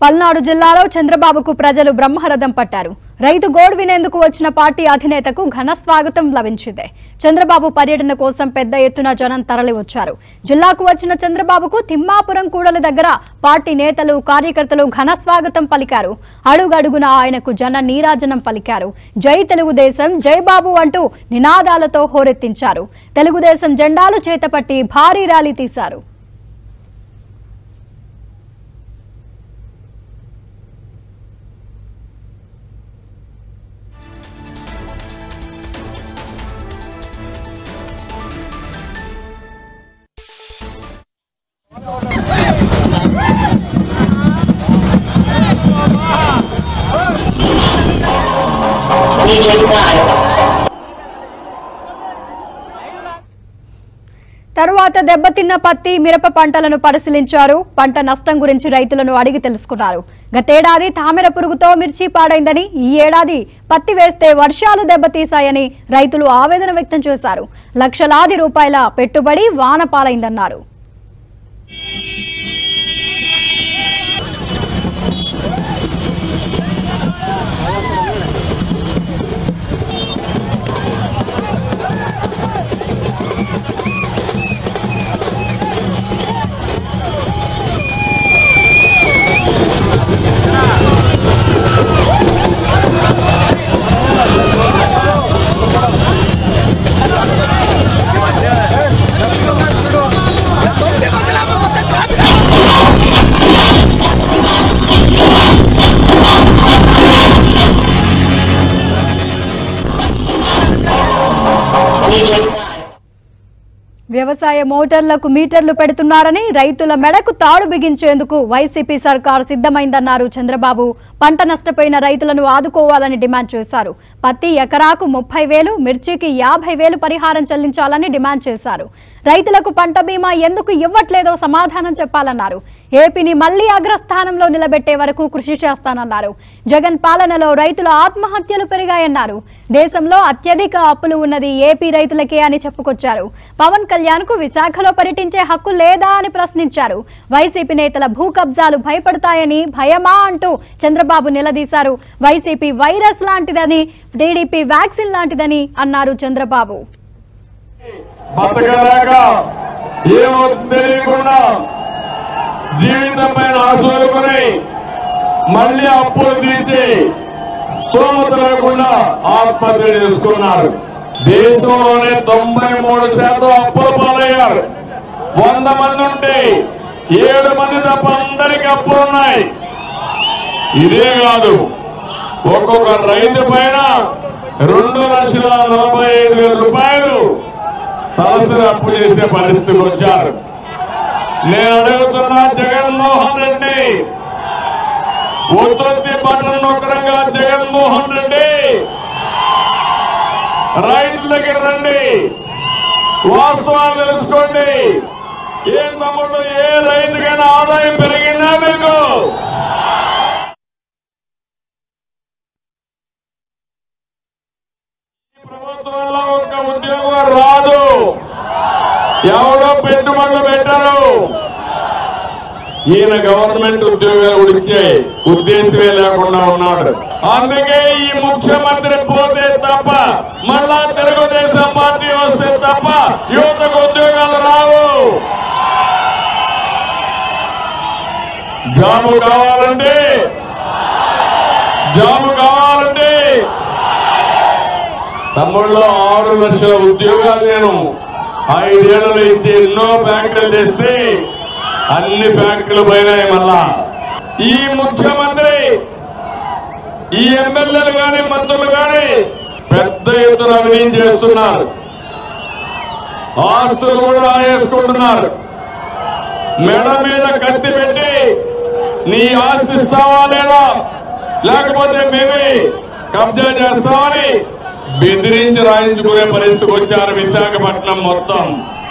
పల్నాడు జిల్లాలో చంద్రబాబుకు ప్రజలు బ్రహ్మరథం పట్టారు రైతు గోడు వినేందుకు వచ్చిన పార్టీ అధినేతకు ఘన స్వాగతం లభించింది చంద్రబాబు పర్యటన కోసం పెద్ద ఎత్తున జనం తరలి వచ్చారు జిల్లాకు వచ్చిన చంద్రబాబుకు తిమ్మాపురం కూడలి దగ్గర పార్టీ నేతలు కార్యకర్తలు ఘన స్వాగతం పలికారు అడుగడుగున ఆయనకు జన నీరాజనం పలికారు జై తెలుగుదేశం జై బాబు అంటూ నినాదాలతో హోరెత్తించారు తెలుగుదేశం జెండాలు చేతపట్టి భారీ ర్యాలీ తీశారు DJ Side. తరువాత దెబ్బతిన్న పత్తి మిరప పంటలను పరిశీలించారు పంట నష్టం గురించి రైతులను అడిగి తెలుసుకున్నారు గతేడాది తామెర పురుగుతో మిర్చి పాడైందని ఈ ఏడాది పత్తి వేస్తే వర్షాలు దెబ్బతీశాయని రైతులు ఆవేదన వ్యక్తం చేశారు లక్షలాది రూపాయల పెట్టుబడి వాన పాలైందన్నారు DJ Side. వ్యవసాయ మోటార్లకు మీటర్లు పెడుతున్నారని రైతుల మెడకు తాడు బిగించేందుకు వైసీపీ సర్కార్ సిద్ధమైందన్నారు చంద్రబాబు పంట నష్టపోయిన రైతులను ఆదుకోవాలని డిమాండ్ చేశారు పత్తి ఎకరాకు ముప్పై వేలు మిర్చికి యాభై వేలు పరిహారం చెల్లించాలని డిమాండ్ చేశారు రైతులకు పంట బీమా ఎందుకు ఇవ్వట్లేదో సమాధానం చెప్పాలన్నారు ఏపీని మళ్లీ అగ్రస్థానంలో నిలబెట్టే వరకు కృషి చేస్తానన్నారు జగన్ పాలనలో రైతుల ఆత్మహత్యలు పెరిగాయన్నారు దేశంలో అత్యధిక అప్పులు ఉన్నది ఏపీ రైతులకే అని చెప్పుకొచ్చారు పవన్ కళ్యాణ్ కు విశాఖలో పర్యటించే హక్కు లేదా అని ప్రశ్నించారు వైసీపీ నేతల భూ కబ్జాలు భయపడతాయని భయమా అంటూ చంద్రబాబు నిలదీశారు వైసీపీ వైరస్ లాంటిదని టీడీపీ వ్యాక్సిన్ లాంటిదని అన్నారు చంద్రబాబు బతకలేక ఏమో తెలియకుండా జీవితం పైన ఆశలుకొని మళ్ళీ అప్పులు తీర్చి స్తోమత లేకుండా ఆత్మహత్య చేసుకున్నారు దేశంలోనే తొంభై మూడు శాతం అప్పుల పాలయ్యారు వంద మంది ఉంటే ఏడు మంది తప్ప అందరికి అప్పులు ఉన్నాయి ఇదే కాదు ఒక్కొక్క రైతు పైన రెండు లక్షల నలభై ఐదు వేల రూపాయలు తలసరి అప్పు చేసే పరిస్థితికి వచ్చారు నేను అడుగుతున్నా జగన్మోహన్ రెడ్డి ఉత్పత్తి బటన్ నొక్కడంగా జగన్మోహన్ రెడ్డి రైతుల దగ్గర రండి వాస్తవాలు తెలుసుకోండి ఏం తమ్ముడు ఏ రైతుకైనా ఆదాయం పెరిగిందా మీకు ఈ ప్రభుత్వంలో ఒక ఉద్యోగం రాదు ఎవరో పెట్టుబడులు పెట్టరు ఈయన గవర్నమెంట్ ఉద్యోగాలు కూడా ఇచ్చే ఉద్దేశమే లేకుండా ఉన్నాడు అందుకే ఈ ముఖ్యమంత్రి పోతే తప్ప మళ్ళా తెలుగుదేశం పార్టీ వస్తే తప్ప యువతకు ఉద్యోగాలు రావు జాబు కావాలంటే జాబు కావాలంటే తమ్ముళ్ళు ఆరు లక్షల ఉద్యోగాలు నేను ఐదేళ్లలో ఇచ్చి ఎన్నో ఫ్యాక్టరీలు తెస్తే అన్ని ఫ్యాక్టరీలు పోయినాయి మళ్ళా ఈ ముఖ్యమంత్రి ఈ ఎమ్మెల్యేలు గాని మంత్రులు గాని పెద్ద ఎత్తున అవినీతి చేస్తున్నారు ఆస్తులు కూడా రాయేసుకుంటున్నారు మెడ మీద కత్తి పెట్టి నీ ఆస్తి ఇస్తావా లేదా లేకపోతే మేమే కబ్జా చేస్తామని బెదిరించి రాయించుకునే పరిస్థితికి వచ్చారు విశాఖపట్నం మొత్తం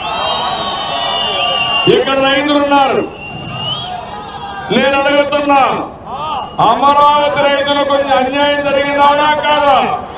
ఇక్కడ రైతులు ఉన్నారు నేను అడుగుతున్నా అమరావతి రైతులకు కొంచెం అన్యాయం జరిగిందా కాదా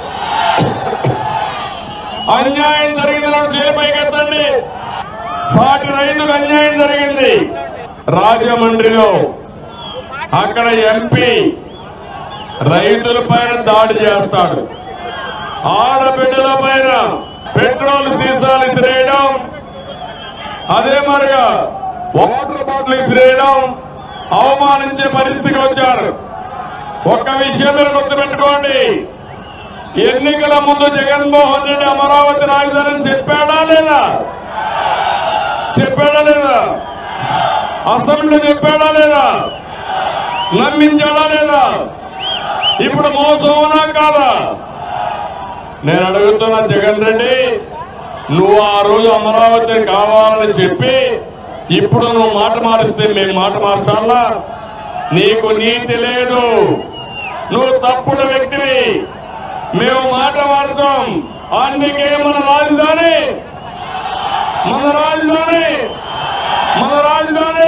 అన్యాయం జరిగిన చేపైకెత్తండి సాటి రైతుకు అన్యాయం జరిగింది రాజమండ్రిలో అక్కడ ఎంపీ రైతుల పైన దాడి చేస్తాడు ఆడబిడ్డల పైన పెట్రోల్ సీసాలు ఇసిరేయడం అదే మరిగా వాటర్ బాటిల్ ఇసిరేయడం అవమానించే పరిస్థితికి వచ్చారు ఒక్క విషయం మీరు గుర్తుపెట్టుకోండి ఎన్నికల ముందు జగన్మోహన్ రెడ్డి అమరావతి రాజధాని చెప్పాడా లేదా చెప్పాడా లేదా అసెంబ్లీలో చెప్పాడా లేదా నమ్మించాడా లేదా ఇప్పుడు మోసం అవునా కాదా నేను అడుగుతున్నా జగన్ రెడ్డి నువ్వు ఆ రోజు అమరావతి కావాలని చెప్పి ఇప్పుడు నువ్వు మాట మారిస్తే మేము మాట మార్చాలా నీకు నీతి లేదు నువ్వు తప్పుడు వ్యక్తివి మేము మాట మార్చాం అందుకే మన రాజధాని మన రాజధాని మన రాజధాని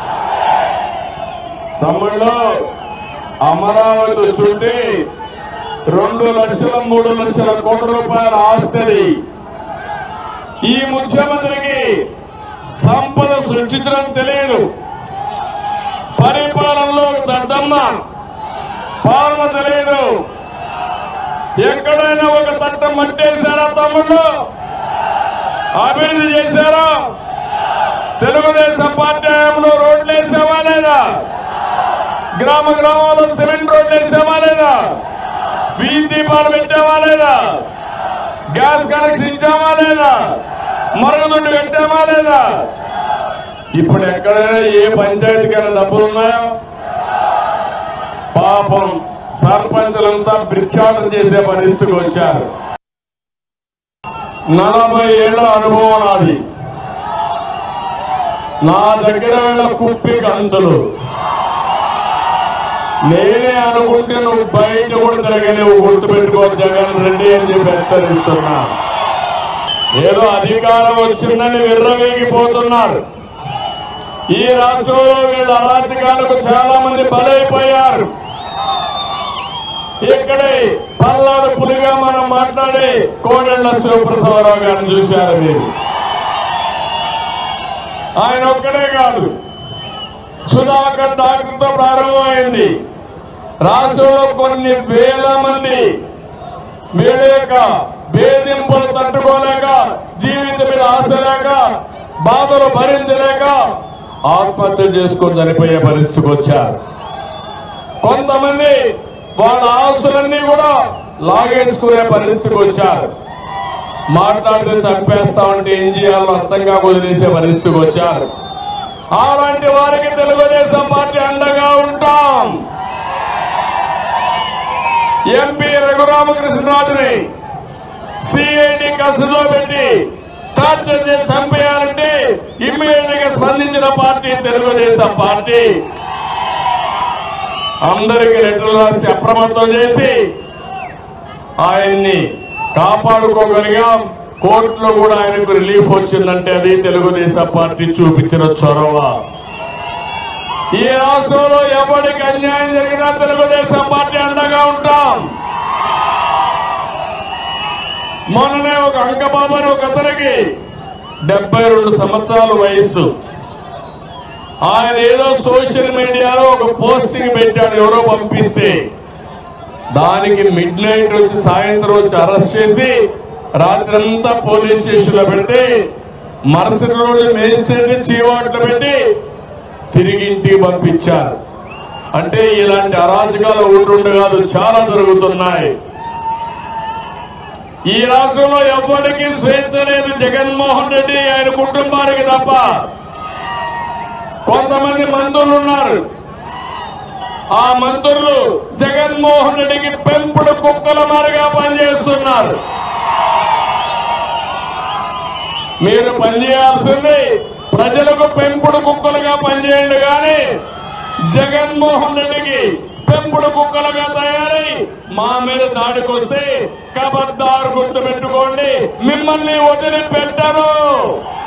తమిళలో అమరావతి చుట్టి రెండు లక్షల మూడు లక్షల కోట్ల రూపాయల ఆస్తిది ఈ ముఖ్యమంత్రికి సంపద సృష్టించడం తెలియదు పరిపాలనలో దద్దమ్మ పాలన తెలియదు ఎక్కడైనా ఒక తట్ట మట్టేశారా తమ్ముళ్ళు అభివృద్ధి చేశారా తెలుగుదేశం పార్టీ హయాంలో రోడ్లు వేసావా లేదా గ్రామ గ్రామాల్లో సిమెంట్ రోడ్లు వేసావా లేదా వీధి దీపాలు పెట్టావా లేదా గ్యాస్ కనెక్షన్ ఇచ్చావా లేదా మరుగుదొడ్డు కట్టామా లేదా ఇప్పుడు ఎక్కడైనా ఏ పంచాయతీకైనా డబ్బులు ఉన్నాయో పాపం సర్పంచులంతా భిక్షాటన చేసే పరిస్థితికి వచ్చారు నలభై ఏళ్ల అనుభవం నాది నా దగ్గర వీళ్ళ కుప్పి గంతులు నేనే అనుకుంటే నువ్వు బయట కూడా తిరగలేవు గుర్తు పెట్టుకో జగన్ రెడ్డి అని చెప్పి హెచ్చరిస్తున్నా ఏదో అధికారం వచ్చిందని విర్రవేగిపోతున్నారు ఈ రాష్ట్రంలో వీళ్ళ అరాచకాలకు చాలా మంది బలైపోయారు ఇక్కడే పల్నాడు పులిగా మనం మాట్లాడి కోడెళ్ల శివప్రసాదరావు గారిని చూశారు మీరు ఆయన ఒక్కడే కాదు సుధాకర్ డాక్టర్తో ప్రారంభమైంది రాష్ట్రంలో కొన్ని వేల మంది వీళ్ళ యొక్క వేధింపులు తట్టుకోలేక జీవితం మీద ఆశ లేక బాధలు భరించలేక ఆత్మహత్య చేసుకొని చనిపోయే పరిస్థితికి వచ్చారు కొంతమంది వాళ్ళ ఆస్తులన్నీ కూడా లాగేసుకునే పరిస్థితికి వచ్చారు మాట్లాడితే చంపేస్తామంటే ఏం చేయాలో అర్థంగా వదిలేసే పరిస్థితికి వచ్చారు అలాంటి వారికి తెలుగుదేశం పార్టీ అండగా ఉంటాం ఎంపీ రఘురామకృష్ణరాజుని సిఐడి కస్టడీలో పెట్టి టార్చర్ చేసి చంపేయాలంటే ఇమ్మీడియట్ గా స్పందించిన పార్టీ తెలుగుదేశం పార్టీ అందరికి లెటర్లు రాసి అప్రమత్తం చేసి ఆయన్ని కాపాడుకోగలిగాం కోర్టులో కూడా ఆయనకు రిలీఫ్ వచ్చిందంటే అది తెలుగుదేశం పార్టీ చూపించిన చొరవ ఈ రాష్ట్రంలో ఎవరికి అన్యాయం జరిగినా తెలుగుదేశం పార్టీ అండగా ఉంటాం మొన్ననే ఒక అంకబాబు అని ఒక అతనికి డెబ్బై రెండు సంవత్సరాల వయస్సు ఆయన ఏదో సోషల్ మీడియాలో ఒక పోస్టింగ్ పెట్టాడు ఎవరో పంపిస్తే దానికి మిడ్ నైట్ వచ్చి సాయంత్రం వచ్చి అరెస్ట్ చేసి రాత్రంతా పోలీస్ స్టేషన్ లో పెడితే మరుసటి రోజు మేజిస్ట్రేట్ చీవాట్లు పెట్టి తిరిగి ఇంటికి పంపించారు అంటే ఇలాంటి అరాచకాలు ఉంటుండే కాదు చాలా జరుగుతున్నాయి ఈ రాష్ట్రంలో ఎవ్వరికి స్వేచ్ఛ లేదు జగన్మోహన్ రెడ్డి ఆయన కుటుంబానికి తప్ప కొంతమంది మంత్రులు ఉన్నారు ఆ మంత్రులు జగన్మోహన్ రెడ్డికి పెంపుడు కుక్కల మారిగా పనిచేస్తున్నారు మీరు పనిచేయాల్సింది ప్రజలకు పెంపుడు కుక్కలుగా పనిచేయండి కానీ జగన్మోహన్ రెడ్డికి పెంపుడు కుక్కలుగా తయారై మా మీద దాడికి వస్తే కబద్దారు గుర్తు పెట్టుకోండి మిమ్మల్ని వదిలిపెట్టను